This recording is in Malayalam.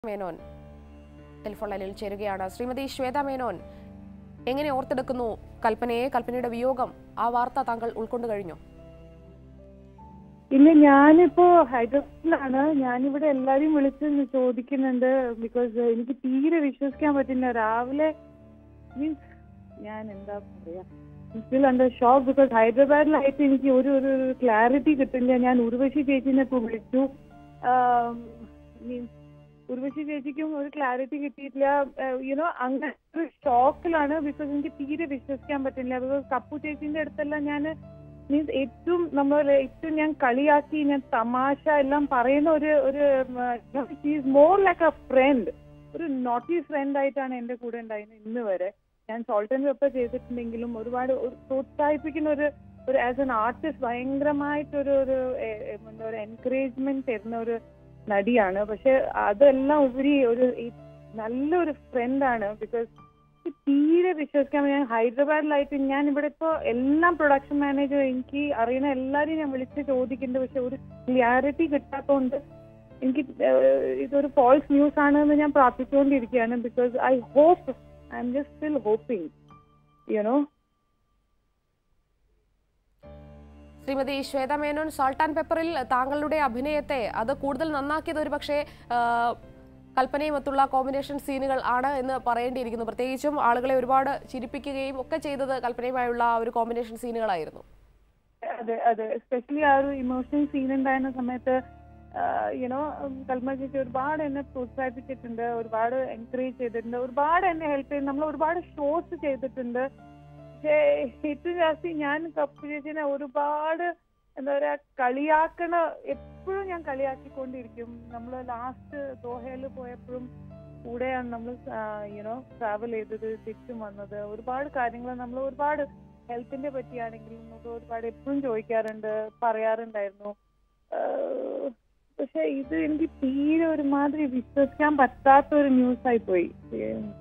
മേനോൻ ടെലിഫോൺ ലൈനിൽ ചേരുകയാണ് ശ്രീമതി ശ്വേത മേനോൻ എങ്ങനെ ഓർത്തെടുക്കുന്നു കൽപ്പനയെ കൽപ്പനയുടെ വിയോഗം ആ വാർത്ത താങ്കൾ ഉൾക്കൊണ്ടു കഴിഞ്ഞു ഇല്ല ഞാനിപ്പോ ഹൈദരാബാദിലാണ് ഞാനിവിടെ എല്ലാരെയും വിളിച്ച് ചോദിക്കുന്നുണ്ട് ബിക്കോസ് എനിക്ക് തീരെ വിശ്വസിക്കാൻ പറ്റില്ല രാവിലെ മീൻസ് ഞാൻ എന്താ പറയാ സ്റ്റിൽ അണ്ടർ ഷോക്ക് ബിക്കോസ് ഹൈദരാബാദിലായിട്ട് എനിക്ക് ഒരു ഒരു ക്ലാരിറ്റി കിട്ടില്ല ഞാൻ ഉർവശി ചേച്ചിനെ ഇപ്പൊ വിളിച്ചു മീൻസ് ഉർവശി ചേച്ചിക്കും ഒരു ക്ലാരിറ്റി കിട്ടിയിട്ടില്ല യുനോ അങ്ങനെ ഒരു ഷോക്കിലാണ് ബിക്കോസ് എനിക്ക് തീരെ വിശ്വസിക്കാൻ പറ്റില്ല ബിക്കോസ് കപ്പു ചേച്ചിന്റെ അടുത്തെല്ലാം ഞാൻ മീൻസ് ഏറ്റവും നമ്മൾ ഏറ്റവും ഞാൻ കളിയാക്കി ഞാൻ തമാശ എല്ലാം പറയുന്ന ഒരു ഒരു is more like a friend ഒരു നോട്ടി ഫ്രണ്ട് ആയിട്ടാണ് എന്റെ കൂടെ ഉണ്ടായിരുന്നത് ഇന്ന് വരെ ഞാൻ സോൾട്ട് ആൻഡ് പെപ്പർ ചെയ്തിട്ടുണ്ടെങ്കിലും ഒരുപാട് ഒരു പ്രോത്സാഹിപ്പിക്കുന്ന ഒരു ഒരു ആസ് എൻ ആർട്ടിസ്റ്റ് ഭയങ്കരമായിട്ടൊരു ഒരു എ- എ- എന്താ പറയുക എൻകറേജ്മെന്റ് തരുന്ന ഒരു നടിയാണ് പക്ഷെ അതെല്ലാം ഉപരി ഒരു ഈ- നല്ലൊരു ഫ്രണ്ടാണ് ബിക്കോസ് തീരെ വിശ്വസിക്കാൻ വയ്യ. ഞാൻ ഹൈദരാബാദിലായിട്ട് ഞാൻ ഇവിടെ ഇപ്പോ എല്ലാം പ്രൊഡക്ഷൻ മാനേജർ എനിക്ക് അറിയുന്ന എല്ലാരെയും ഞാൻ വിളിച്ച് ചോദിക്കുന്നുണ്ട് പക്ഷെ ഒരു ക്ലിയാരിറ്റി കിട്ടാത്തതുകൊണ്ട് എനിക്ക് ഏഹ്, ഇതൊരു ഫോൾസ് ന്യൂസ് ആണ് എന്ന് ഞാൻ പ്രാർത്ഥിച്ചുകൊണ്ടിരിക്കുകയാണ് because I hope I'm just still hoping you know Shrimati Shweta Menon salt and പെപ്പറിൽ താങ്കളുടെ അഭിനയത്തെ അത് കൂടുതൽ നന്നാക്കിയത് ഒരു പക്ഷേ കൽപ്പനയുമൊത്തുള്ള കോമ്പിനേഷൻ സീനുകൾ ആണ് എന്ന് പറയേണ്ടിയിരിക്കുന്നു പ്രത്യേകിച്ചും ആളുകളെ ഒരുപാട് ചിരിപ്പിക്കുകയും ഒക്കെ ചെയ്തത് കൽപ്പനയുമായുള്ള ആ ഒരു കോമ്പിനേഷൻ സീനുകളായിരുന്നു അതെ അതെ എസ്പെഷ്യലി ആ ഒരു ഇമോഷണൽ സീൻ ഉണ്ടായിരുന്ന സമയത്ത് യുനോ കൽമ ചേച്ചി ഒരുപാട് എന്നെ പ്രോത്സാഹിപ്പിച്ചിട്ടുണ്ട് ഒരുപാട് എൻകറേജ് ചെയ്തിട്ടുണ്ട് ഒരുപാട് എന്നെ ഹെൽപ്പ് ചെയ്ത് നമ്മൾ ഒരുപാട് ഷോസ് ചെയ്തിട്ടുണ്ട് പക്ഷേ ഏറ്റവും ജാസ്തി ഞാൻ കപ്പു ചേച്ചിനെ ഒരുപാട് എന്താ പറയാ കളിയാക്കണ എപ്പോഴും ഞാൻ കളിയാക്കിക്കൊണ്ടിരിക്കും നമ്മൾ ലാസ്റ്റ് ദോഹയിൽ പോയപ്പോഴും കൂടെയാണ് നമ്മൾ യുനോ ട്രാവൽ ചെയ്തത് തിരിച്ചും വന്നത് ഒരുപാട് കാര്യങ്ങൾ നമ്മൾ ഒരുപാട് ഹെൽത്തിന്റെ പറ്റിയാണെങ്കിലും നമുക്ക് ഒരുപാട് എപ്പോഴും ചോദിക്കാറുണ്ട് പറയാറുണ്ടായിരുന്നു ആഹ് പക്ഷെ ഇത് എനിക്ക് തീരെ ഒരുമാതിരി വിശ്വസിക്കാൻ പറ്റാത്ത ഒരു ന്യൂസ് ആയി പോയി